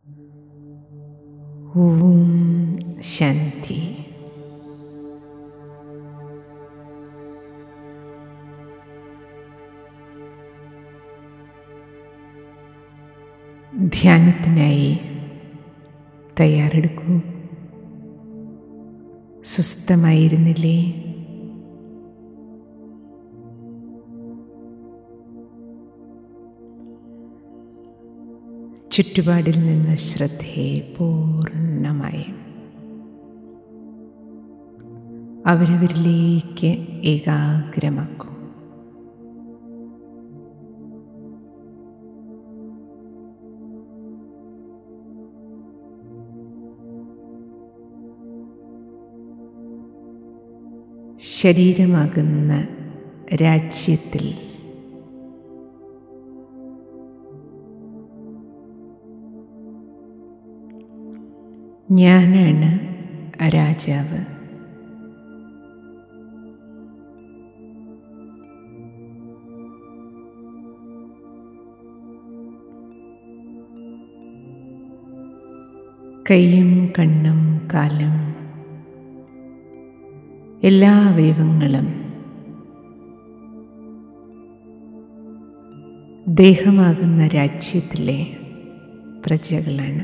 ഓം ശാന്തി ധ്യാനത്തിനായി തയ്യാറെടുക്കൂ സ്വസ്ഥമായിരുന്നില്ലേ ചുറ്റുപാടിൽ നിന്ന് ശ്രദ്ധയെ പൂർണ്ണമായും അവരവരിലേക്ക് ഏകാഗ്രമാക്കൂ ശരീരമാകുന്ന രാജ്യത്തിൽ ഞാനാണ് രാജാവ് കൈയും കണ്ണും കാലും എല്ലാ അവയവങ്ങളും ദേഹമാകുന്ന രാജ്യത്തിലെ പ്രജകളാണ്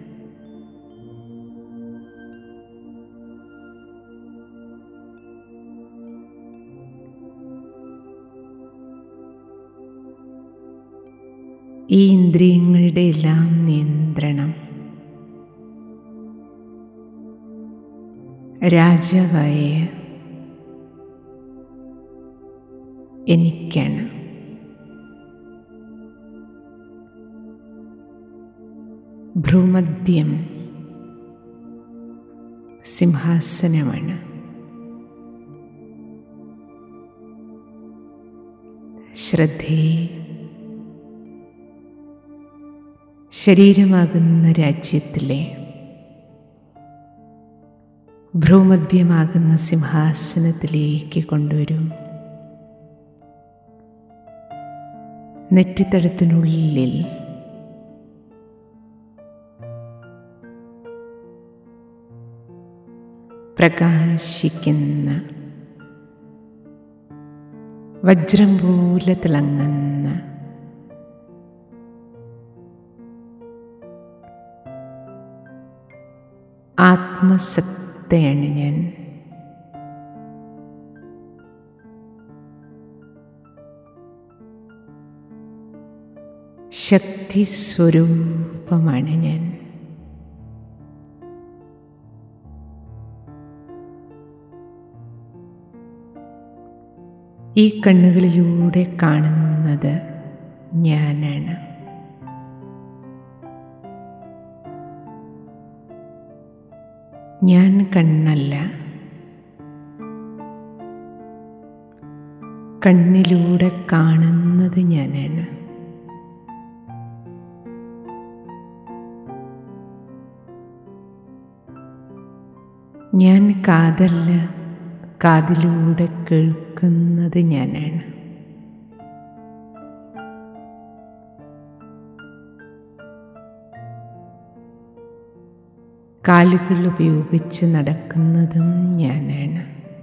ഈ ഇന്ദ്രിയങ്ങളുടെ എല്ലാം നിയന്ത്രണം രാജാവായ എനിക്കാണ് ഭ്രൂമദ്യം സിംഹാസനമാണ് ശ്രദ്ധയെ ശരീരമാകുന്ന രാജ്യത്തിലെ ഭ്രൂമധ്യമാകുന്ന സിംഹാസനത്തിലേക്ക് കൊണ്ടുവരും നെറ്റിത്തടത്തിനുള്ളിൽ പ്രകാശിക്കുന്ന വജ്രം പോലെ തിളങ്ങുന്ന ആത്മസത്തയാണ് ഞാൻ ശക്തി സ്വരൂപമാണ് ഞാൻ ഈ കണ്ണുകളിലൂടെ കാണുന്നത് ഞാനാണ് ഞാൻ കണ്ണല്ല കണ്ണിലൂടെ കാണുന്നത് ഞാനാണ് ഞാൻ കാതല്ല കാതിലൂടെ കേൾക്കുന്നത് ഞാനാണ് കാലുകൾ ഉപയോഗിച്ച് നടക്കുന്നതും ഞാനാണ്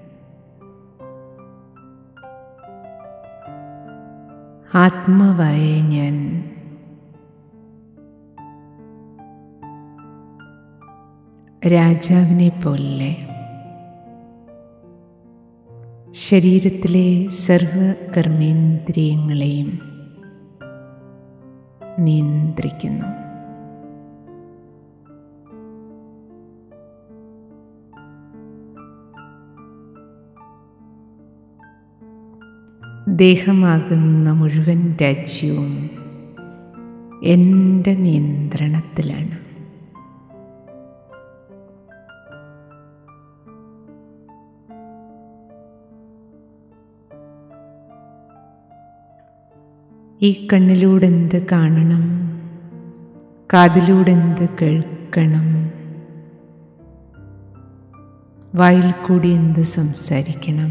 ആത്മാവായ ഞാൻ രാജാവിനെ പോലെ ശരീരത്തിലെ സർവകർമ്മേന്ദ്രിയങ്ങളെയും നിയന്ത്രിക്കുന്നു ദേഹമാകുന്ന മുഴുവൻ രാജ്യവും എൻ്റെ നിയന്ത്രണത്തിലാണ് ഈ കണ്ണിലൂടെ എന്ത് കാണണം കാതിലൂടെ എന്ത് കേൾക്കണം വായിൽ കൂടി എന്ത് സംസാരിക്കണം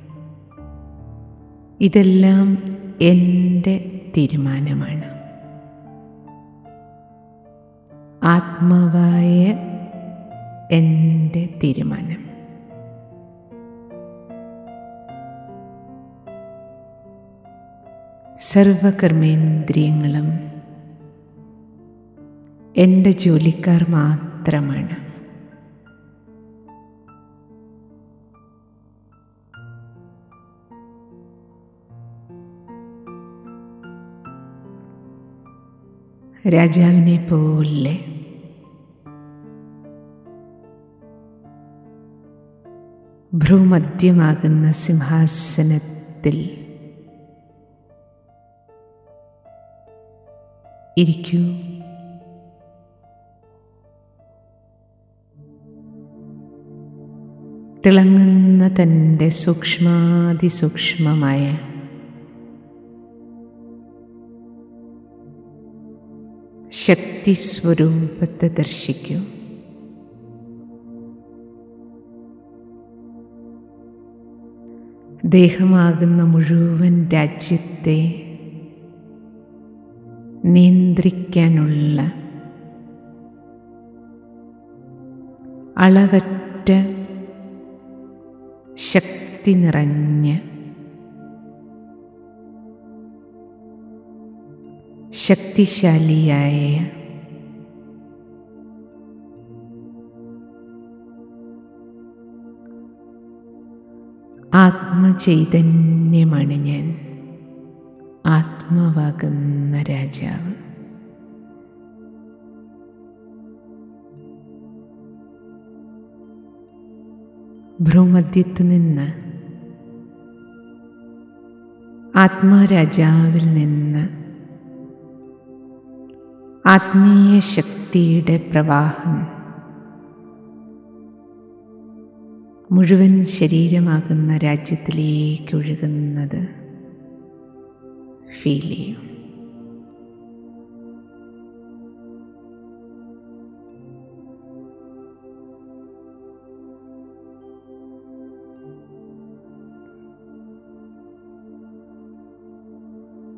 ഇതെല്ലാം എൻ്റെ തീരുമാനമാണ് ആത്മാവായ എൻ്റെ തീരുമാനം സർവകർമ്മേന്ദ്രിയങ്ങളും എൻ്റെ ജോലിക്കാർ മാത്രമാണ് രാജാവിനെ പോലെ ഭ്രൂമധ്യമാകുന്ന സിംഹാസനത്തിൽ ഇരിക്കൂ തിളങ്ങുന്ന തൻ്റെ സൂക്ഷ്മാതിസൂക്ഷ്മമായ ശക്തി സ്വരൂപത്തെ ദർശിക്കൂ ദേഹമാകുന്ന മുഴുവൻ രാജ്യത്തെ നിയന്ത്രിക്കാനുള്ള അളവറ്റ ശക്തി നിറഞ്ഞ ശക്തിശാലിയായ ആത്മചൈതന്യമാണ് ഞാൻ ആത്മാവാകുന്ന രാജാവ് ഭ്രൂമധ്യത്ത് നിന്ന് ആത്മാരാജാവിൽ നിന്ന് ആത്മീയ ശക്തിയുടെ പ്രവാഹം മുഴുവൻ ശരീരമാകുന്ന രാജ്യത്തിലേക്ക് ഒഴുകുന്നത് ഫീൽ ചെയ്യും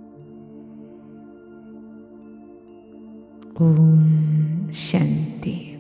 ഓം ശാന്തി